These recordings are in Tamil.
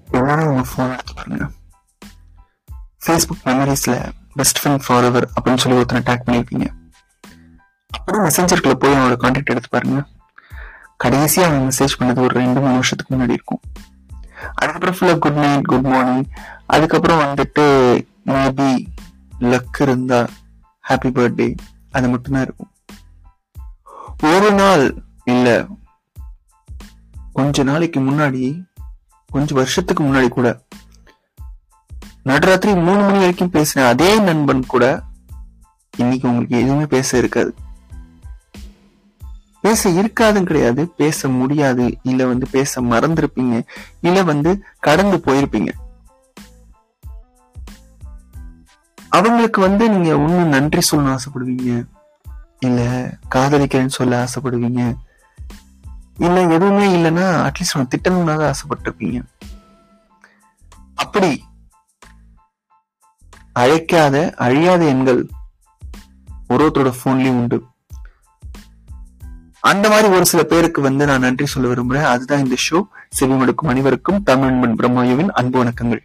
எல்லாரும் உங்க ஃபோன் எடுத்து பாருங்க ஃபேஸ்புக் மெமரிஸ்ல பெஸ்ட் ஃப்ரெண்ட் ஃபார் எவர் அப்படின்னு சொல்லி ஒருத்தனை டேக் பண்ணியிருப்பீங்க அப்புறம் மெசஞ்சர்க்குள்ள போய் அவனோட கான்டாக்ட் எடுத்து பாருங்க கடைசியா அவன் மெசேஜ் பண்ணது ஒரு ரெண்டு மூணு வருஷத்துக்கு முன்னாடி இருக்கும் அதுக்கப்புறம் ஃபுல்லா குட் நைட் குட் மார்னிங் அதுக்கப்புறம் வந்துட்டு மேபி லக் இருந்தா ஹாப்பி பர்த்டே அது மட்டும்தான் இருக்கும் ஒரு நாள் இல்ல கொஞ்ச நாளைக்கு முன்னாடி கொஞ்சம் வருஷத்துக்கு முன்னாடி கூட நடுராத்திரி மூணு மணி வரைக்கும் பேசின அதே நண்பன் கூட இன்னைக்கு உங்களுக்கு எதுவுமே பேச இருக்காது பேச இருக்காதுன்னு கிடையாது பேச முடியாது இல்ல வந்து பேச மறந்திருப்பீங்க இல்ல வந்து கடந்து போயிருப்பீங்க அவங்களுக்கு வந்து நீங்க ஒன்னும் நன்றி சொல்லணும் ஆசைப்படுவீங்க இல்ல காதலிக்கிறேன்னு சொல்ல ஆசைப்படுவீங்க இல்ல எதுவுமே இல்லைன்னா அட்லீஸ்ட் அவன் திட்டணும்னாவது ஆசைப்பட்டிருப்பீங்க அப்படி அழைக்காத அழியாத எண்கள் ஒரு ஒருத்தரோட போன்லயும் உண்டு அந்த மாதிரி ஒரு சில பேருக்கு வந்து நான் நன்றி சொல்ல விரும்புறேன் அதுதான் இந்த ஷோ செவிமடுக்கும் அனைவருக்கும் தமிழ் நண்பன் பிரம்மாயுவின் அன்பு வணக்கங்கள்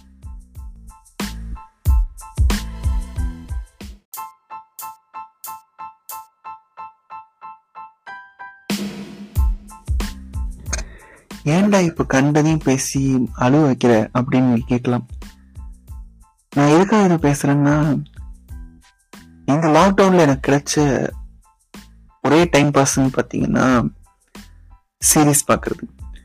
ஏன்டா இப்ப கண்டதையும் பேசி அழுவ வைக்கிற அப்படின்னு நீங்க கேட்கலாம் நான் எதுக்காக இதை பேசுறேன்னா இந்த லாக்டவுன்ல எனக்கு கிடைச்ச ஒரே டைம் பாஸ்ன்னு பாத்தீங்கன்னா சீரீஸ் பாக்குறது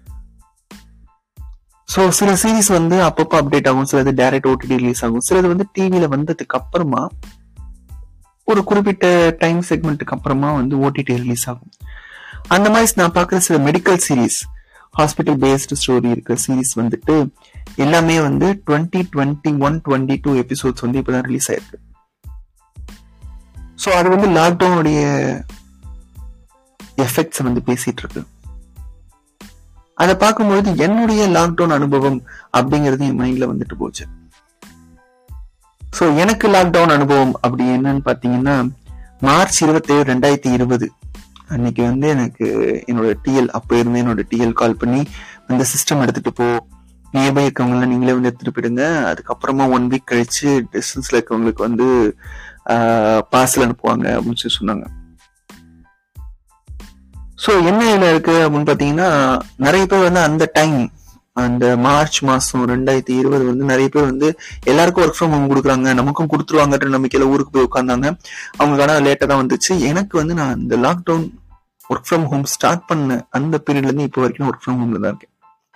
ஸோ சில சீரீஸ் வந்து அப்பப்போ அப்டேட் ஆகும் சிலது டேரக்ட் ஓடிடி ரிலீஸ் ஆகும் சிலது வந்து டிவியில வந்ததுக்கு அப்புறமா ஒரு குறிப்பிட்ட டைம் செக்மெண்ட்டுக்கு அப்புறமா வந்து ஓடிடி ரிலீஸ் ஆகும் அந்த மாதிரி நான் பார்க்குற சில medical series hospital based story இருக்கிற சீரீஸ் வந்துட்டு எல்லாமே வந்து twenty twenty one twenty two episodes வந்து இப்பதான் ரிலீஸ் ஆயிருக்கு ஸோ அது வந்து லாக்டவுனுடைய எஃபெக்ட்ஸ் வந்து பேசிட்டு இருக்கு அதை பார்க்கும்பொழுது என்னுடைய லாக்டவுன் அனுபவம் அப்படிங்கிறது என் மைண்ட்ல வந்துட்டு போச்சு ஸோ எனக்கு லாக்டவுன் அனுபவம் அப்படி என்னன்னு பாத்தீங்கன்னா மார்ச் இருபத்தேழு ரெண்டாயிரத்தி இருபது அன்னைக்கு வந்து எனக்கு என்னோட டிஎல் அப்போ இருந்து என்னோட டிஎல் கால் பண்ணி அந்த சிஸ்டம் எடுத்துட்டு போ நியர்பை இருக்கவங்களாம் நீங்களே வந்து எடுத்துட்டு போயிடுங்க அதுக்கப்புறமா ஒன் வீக் கழிச்சு டிஸ்டன்ஸ்ல இருக்கவங்களுக்கு வந்து பார்சல் அனுப்புவாங்க அப்படின்னு சொல்லி சொன்னாங்க ஸோ என்ன இதுல இருக்கு அப்படின்னு பாத்தீங்கன்னா நிறைய பேர் வந்து அந்த டைம் அந்த மார்ச் மாசம் ரெண்டாயிரத்தி இருபது வந்து நிறைய பேர் வந்து எல்லாருக்கும் ஒர்க் ஃப்ரம் ஹோம் கொடுக்குறாங்க நமக்கும் கொடுத்துருவாங்கன்ற நம்பிக்கையில ஊருக்கு போய் உட்காந்தாங்க அவங்களுக்கு ஆனால் லேட்டாக தான் வந்துச்சு எனக்கு வந்து நான் இந்த lockdown work from home start பண்ண அந்த பீரியட்ல இருந்து இப்போ வரைக்கும் ஒர்க் ஃப்ரம் ஹோம்ல தான் இருக்கேன்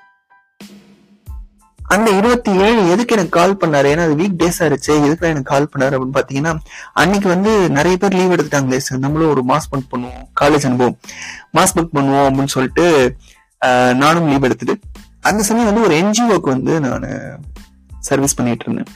அந்த இருபத்தி ஏழு எதுக்கு எனக்கு கால் பண்ணாரு ஏன்னா அது வீக் டேஸ் ஆயிருச்சு எதுக்கு எனக்கு கால் பண்ணாரு அப்படின்னு பாத்தீங்கன்னா அன்னைக்கு வந்து நிறைய பேர் லீவ் எடுத்துட்டாங்களே சார் நம்மளும் ஒரு மாஸ் பங்க் பண்ணுவோம் காலேஜ் அனுபவம் மாஸ் பங்க் பண்ணுவோம் அப்படின்னு சொல்லிட்டு நானும் லீவ் எடுத்துட்டு அந்த சமயம் வந்து ஒரு என்ஜிஓக்கு வந்து நான் சர்வீஸ் பண்ணிட்டு இருந்தேன்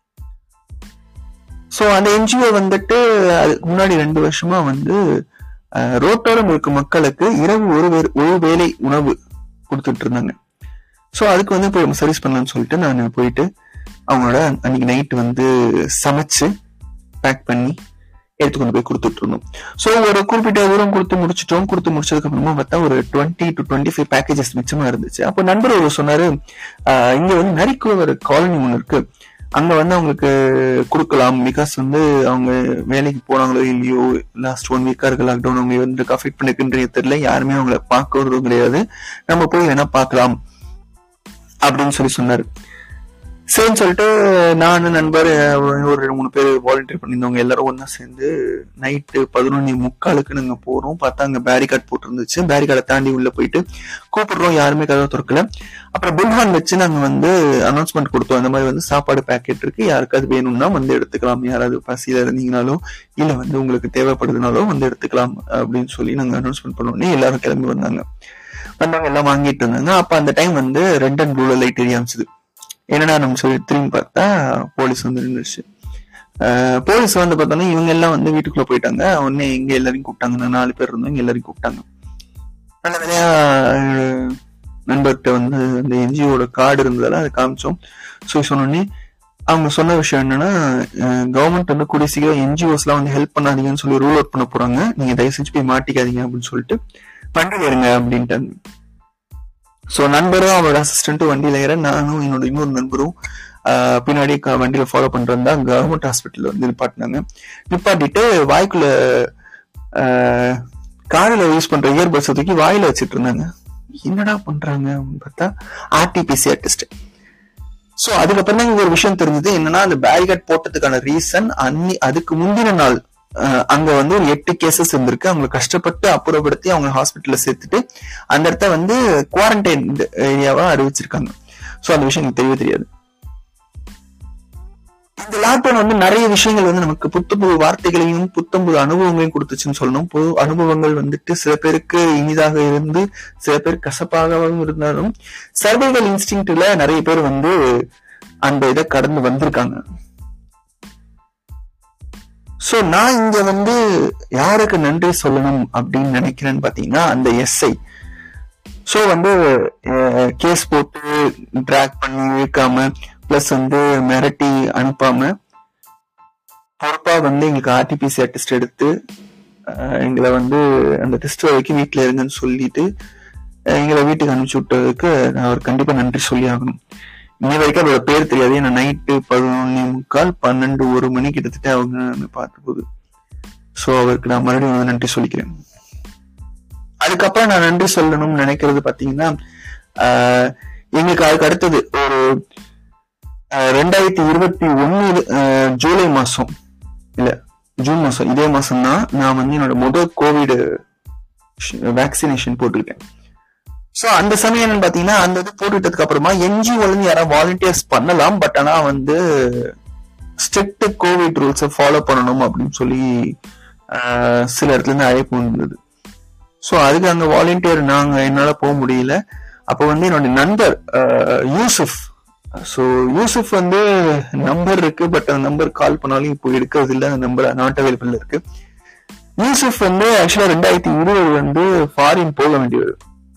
ஸோ அந்த என்ஜிஓ வந்துட்டு அதுக்கு முன்னாடி ரெண்டு வருஷமா வந்து ரோட்டோரம் இருக்க மக்களுக்கு இரவு ஒரு ஒரு வேலை உணவு கொடுத்துட்டு இருந்தாங்க ஸோ அதுக்கு வந்து போய் சர்வீஸ் பண்ணலாம்னு சொல்லிட்டு நான் போயிட்டு அவங்களோட அன்னைக்கு நைட் வந்து சமைச்சு பேக் பண்ணி எடுத்து கொண்டு போய் கொடுத்துட்டு இருந்தோம் ஸோ ஒரு குறிப்பிட்ட தூரம் கொடுத்து முடிச்சிட்டோம் கொடுத்து முடிச்சதுக்கு அப்புறமா பார்த்தா ஒரு twenty two twenty five packages மிச்சமா இருந்துச்சு அப்போ நண்பர் ஒரு சொன்னாரு இங்க வந்து நரிக்கு ஒரு காலனி ஒன்று இருக்கு அங்க வந்து அவங்களுக்கு கொடுக்கலாம் பிகாஸ் வந்து அவங்க வேலைக்கு போனாங்களோ இல்லையோ லாஸ்ட் ஒன் வீக்கா இருக்க லாக்டவுன் அவங்க வந்து அஃபெக்ட் பண்ணிருக்குன்றது தெரியல யாருமே அவங்கள பார்க்கறதும் கிடையாது நம்ம போய் வேணா பார்க்கலாம் அப்படின்னு சொல்லி சொன்னாரு சரின்னு சொல்லிட்டு நான் நண்பர் ஒரு ரெண்டு மூணு பேர் வாலண்டியர் பண்ணியிருந்தவங்க எல்லாரும் ஒன்னா சேர்ந்து நைட்டு பதினொன்று முக்காலுக்கு நாங்க போறோம் பார்த்தா அங்க பேரிகார்ட் போட்டிருந்துச்சு பேரிகார்டை தாண்டி உள்ள போயிட்டு கூப்பிடுறோம் யாருமே கதவை திறக்கல அப்புறம் புல்ஹான் வச்சு நாங்க வந்து அனௌன்ஸ்மெண்ட் கொடுத்தோம் அந்த மாதிரி வந்து சாப்பாடு பேக்கெட் இருக்கு யாருக்காவது வேணும்னா வந்து எடுத்துக்கலாம் யாராவது பசியில இருந்தீங்கனாலும் இல்ல வந்து உங்களுக்கு தேவைப்படுதுனாலும் வந்து எடுத்துக்கலாம் அப்படின்னு சொல்லி நாங்க அனௌன்ஸ்மெண்ட் பண்ணோடனே எல்லாரும் கிளம்பி வந்தாங்க வந்தவங்க எல்லாம் வாங்கிட்டு இருந்தாங்க அப்ப அந்த டைம் வந்து ரெட் அண்ட் ப்ளூல லைட் எரிய ஆரம்பிச்சது என்னடா நம்ம சொல்லி திரும்பி பார்த்தா போலீஸ் வந்து நின்றுச்சு போலீஸ் வந்து பார்த்தோன்னா இவங்க எல்லாம் வந்து வீட்டுக்குள்ள போயிட்டாங்க உடனே எங்க எல்லாரையும் கூப்பிட்டாங்க நான் நாலு பேர் இருந்தோம் இங்க எல்லாரையும் கூப்பிட்டாங்க நல்ல வேலையா நண்பர்கிட்ட வந்து அந்த என்ஜிஓட கார்டு இருந்ததால அதை காமிச்சோம் ஸோ சொன்னோடனே அவங்க சொன்ன விஷயம் என்னன்னா கவர்மெண்ட் வந்து கூடிய சீக்கிரம் என்ஜிஓஸ் எல்லாம் வந்து ஹெல்ப் பண்ணாதீங்கன்னு சொல்லி ரூல் அவுட் பண்ண போறாங்க நீங்க தயவு செஞ்சு போய் மாட்டிக்காதீங்க அப்படின்னு சொல்லிட்டு வண்டியில் இருங்க அப்படின்ட்டாங்க ஸோ நண்பரும் அவரோட அசிஸ்டண்ட்டும் வண்டியில் ஏற நானும் என்னோட இன்னொரு நண்பரும் ஆஹ், பின்னாடி க- வண்டியில ஃபாலோ பண்றது தான் கவர்மெண்ட் ஹாஸ்பிட்டல் வந்து நிப்பாட்டினாங்க நிப்பாட்டிட்டு வாய்க்குள்ள காரில் யூஸ் பண்ற இயர்பட்ஸ் தூக்கி வாயில வச்சுட்டு இருந்தாங்க என்னடா பண்றாங்க அப்படின்னு பார்த்தா ஆர்டிபிசிஆர் டெஸ்ட் சோ அதுக்கப்புறம் தான் இங்க ஒரு விஷயம் தெரிஞ்சது என்னன்னா அந்த பேரிகேட் போட்டதுக்கான ரீசன் அன்னி அதுக்கு முந்தின நாள் அஹ், அங்க வந்து ஒரு எட்டு கேசஸ் இருந்திருக்கு அவங்களை கஷ்டப்பட்டு அப்புறப்படுத்தி அவங்க ஹாஸ்பிட்டல்ல சேர்த்துட்டு அந்த இடத்த வந்து குவாரண்டைன் ஏரியாவா அறிவிச்சிருக்காங்க சோ அந்த விஷயம் எனக்கு தெரியவே தெரியாது இந்த லாக்டவுன் வந்து நிறைய விஷயங்கள் வந்து நமக்கு புத்த புது வார்த்தைகளையும் புத்தம் புது அனுபவங்களையும் கொடுத்துச்சுன்னு சொல்லணும் புது அனுபவங்கள் வந்துட்டு சில பேருக்கு இனிதாக இருந்து சில பேர் கசப்பாகவும் இருந்தாலும் சர்வைவல் இன்ஸ்டிங்க்ட்ல நிறைய பேர் வந்து அந்த இதை கடந்து வந்திருக்காங்க சோ நான் இங்க வந்து யாருக்கு நன்றி சொல்லணும் அப்படின்னு நினைக்கிறேன்னு பாத்தீங்கன்னா அந்த எஸ்ஐ சோ வந்து கேஸ் போட்டு ட்ராக் பண்ணி இழுக்காம பிளஸ் வந்து மிரட்டி அனுப்பாம பொறுப்பா வந்து எங்களுக்கு ஆர்டிபிசிஆர் டெஸ்ட் எடுத்து அஹ், எங்களை வந்து அந்த டெஸ்ட் வரைக்கும் வீட்டுல இருங்கன்னு சொல்லிட்டு அஹ், எங்களை வீட்டுக்கு அனுப்பிச்சு விட்டதுக்கு நான் அவர் கண்டிப்பா நன்றி சொல்லி ஆகணும் இன்னை வரைக்கும் அவரோட பேர் தெரியாது ஏன்னா நைட்டு பதினொன்னே முக்கால் பன்னெண்டு ஒரு மணி கிட்டத்தட்ட அவங்க பார்த்த போது சோ அவருக்கு நான் மறுபடியும் வந்து நன்றி சொல்லிக்கிறேன் அதுக்கப்புறம் நான் நன்றி சொல்லணும்னு நினைக்கிறது பாத்தீங்கன்னா ஆஹ், எங்களுக்கு அதுக்கு அடுத்தது ஒரு ஆஹ், ரெண்டாயிரத்தி இருபத்தி ஒன்னு ஜூலை மாசம் இல்ல ஜூன் மாசம் இதே மாசம் தான் நான் வந்து என்னோட முதல் கோவிட் வேக்சினேஷன் போட்டிருக்கேன் சோ அந்த சமயம் என்னன்னு பாத்தீங்கன்னா அந்த இது போட்டுட்டதுக்கு அப்புறமா என்ஜிஓல இருந்து யாராவது வாலண்டியர்ஸ் பண்ணலாம் பட் ஆனா வந்து ஸ்ட்ரிக்ட் கோவிட் ரூல்ஸை ஃபாலோ பண்ணணும் அப்படின்னு சொல்லி ஆஹ், சில இடத்துல இருந்து அழைப்பு வந்தது ஸோ அதுக்கு அங்க வாலண்டியர் நாங்க என்னால போக முடியல அப்போ வந்து என்னோட நண்பர் ஆஹ், யூசுப் ஸோ யூசுப் வந்து நம்பர் இருக்கு பட் அந்த நம்பர் கால் பண்ணாலும் இப்போ எடுக்கிறது இல்லை அந்த நம்பர் நாட் அவைலபிள் இருக்கு யூசுப் வந்து ஆக்சுவலா ரெண்டாயிரத்தி இருபது வந்து ஃபாரின் போக வேண்டியது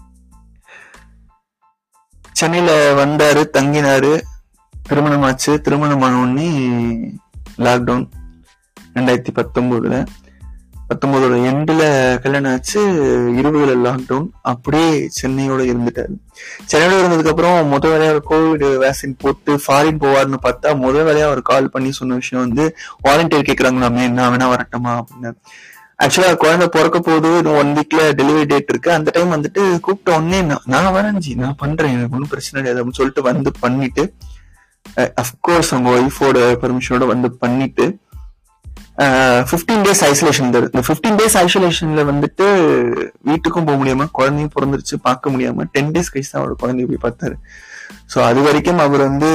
சென்னையில வந்தாரு தங்கினாரு திருமணம் ஆச்சு திருமணமான உடனே லாக்டவுன் ரெண்டாயிரத்தி பத்தொன்பதுல பத்தொன்பதோட எண்டுல கல்யாணம் ஆச்சு இருபதுல லாக்டவுன் அப்படியே சென்னையோட இருந்துட்டாரு சென்னையோட இருந்ததுக்கு அப்புறம் முத வேலையா ஒரு கோவிட் வேக்சின் போட்டு ஃபாரின் போவார்னு பார்த்தா முத வேலையா அவர் கால் பண்ணி சொன்ன விஷயம் வந்து வாலண்டியர் கேக்குறாங்களாமே நான் வேணா வரட்டுமா அப்படின்னு ஆக்சுவலா குழந்தை பிறக்க போகுது ஒன் வீக்ல டெலிவரி டேட் இருக்கு அந்த டைம் வந்துட்டு கூப்பிட்ட உடனே நான் நான் வரேன் ஜி நான் பண்றேன் எனக்கு ஒன்றும் பிரச்சனை கிடையாது அப்படின்னு சொல்லிட்டு வந்து பண்ணிட்டு அஃப்கோர்ஸ் அவங்க ஒய்ஃபோட பெர்மிஷனோட வந்து பண்ணிட்டு ஃபிஃப்டீன் டேஸ் ஐசோலேஷன் இந்த ஃபிஃப்டீன் டேஸ் ஐசோலேஷன்ல வந்துட்டு வீட்டுக்கும் போக முடியாம குழந்தையும் பிறந்துருச்சு பார்க்க முடியாம டென் டேஸ் கழிச்சு தான் அவரோட குழந்தைய போய் பார்த்தாரு ஸோ அது வரைக்கும் அவர் வந்து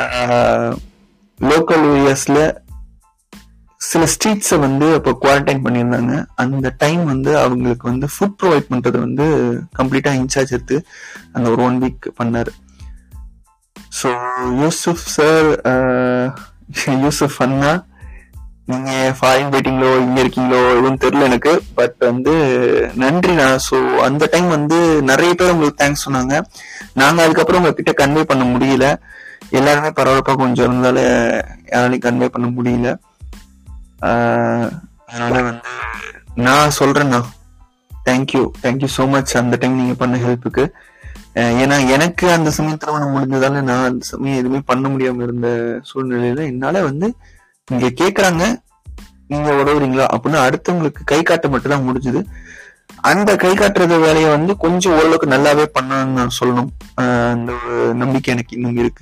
லோக்கல் ஏரியாஸ்ல சில ஸ்ட்ரீட்ஸை வந்து அப்போ குவாரண்டைன் பண்ணியிருந்தாங்க அந்த டைம் வந்து அவங்களுக்கு வந்து ஃபுட் ப்ரொவைட் பண்றது வந்து கம்ப்ளீட்டா இன்சார்ஜ் எடுத்து அந்த ஒரு ஒன் வீக் பண்ணாரு ஸோ யூசுப் சார் யூசுப் அண்ணா நீங்க ஃபாரின் போயிட்டீங்களோ இங்க இருக்கீங்களோ எதுவும் தெரியல எனக்கு பட் வந்து நன்றி நான் ஸோ அந்த டைம் வந்து நிறைய பேர் உங்களுக்கு தேங்க்ஸ் சொன்னாங்க நாங்க அதுக்கப்புறம் உங்ககிட்ட கன்வே பண்ண முடியல எல்லாருமே பரபரப்பா கொஞ்சம் இருந்தால யாராலையும் கன்வே பண்ண முடியல ஆஹ் அதனால வந்து நான் சொல்றேண்ணா தேங்க்யூ தேங்க்யூ ஸோ மச் அந்த டைம் நீங்க பண்ண ஹெல்ப்புக்கு ஏன்னா எனக்கு அந்த சமயம் திருமணம் முடிஞ்சதால நான் அந்த சமயம் எதுவுமே பண்ண முடியாம இருந்த சூழ்நிலையில என்னால வந்து இங்க கேக்குறாங்க நீங்க உதவுறீங்களா அப்படின்னு அடுத்தவங்களுக்கு கை காட்ட மட்டும் தான் முடிஞ்சது அந்த கை காட்டுறது வேலையை வந்து கொஞ்சம் ஓரளவுக்கு நல்லாவே பண்ணணும்னு நான் சொல்லணும் ஆஹ் அந்த ஒரு நம்பிக்கை எனக்கு இன்னும் இருக்கு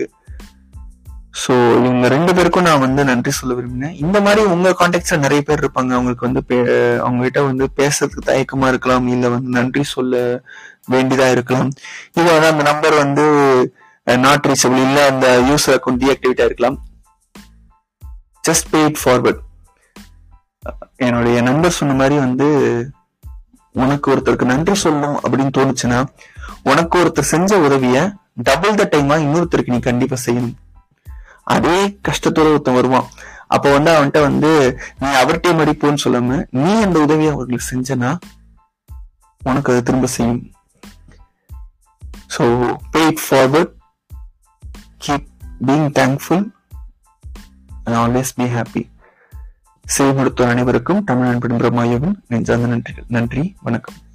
ஸோ இவங்க ரெண்டு பேருக்கும் நான் வந்து நன்றி சொல்ல விரும்பினேன் இந்த மாதிரி உங்க கான்டாக்ட்ஸ்ல நிறைய பேர் இருப்பாங்க அவங்களுக்கு வந்து பே- அவங்க கிட்ட வந்து பேசுறதுக்கு தயக்கமா இருக்கலாம் இல்ல வந்து நன்றி சொல்ல வேண்டியதா இருக்கலாம் இது வந்து அந்த நம்பர் வந்து நாட் ரீச்சபிள் இல்ல அந்த யூசர் அக்கௌண்ட் டீஆக்டிவேட்டா இருக்கலாம் ஜஸ்ட் பே இட் ஃபார்வர்ட் என்னுடைய நண்பர் சொன்ன மாதிரி வந்து உனக்கு ஒருத்தருக்கு நன்றி சொல்லணும் அப்படின்னு தோணுச்சுன்னா உனக்கு ஒருத்தர் செஞ்ச உதவிய டபுள் த டைமா இன்னொருத்தருக்கு நீ கண்டிப்பா செய்யணும் அதே கஷ்டத்தோட ஒருத்தன் வருவான் அப்ப வந்து அவன்கிட்ட வந்து நீ அவர்கிட்டயே மடிப்போன்னு சொல்லாம நீ அந்த உதவியை அவர்களுக்கு செஞ்சனா உனக்கு அது திரும்ப செய்யும் so pay it forward keep being thankful and always be happy சேவை மருத்துவர் அனைவருக்கும் தமிழ் அன்பின் பிரம்மாயவன் நெஞ்சார்ந்த நன்றி நன்றி வணக்கம்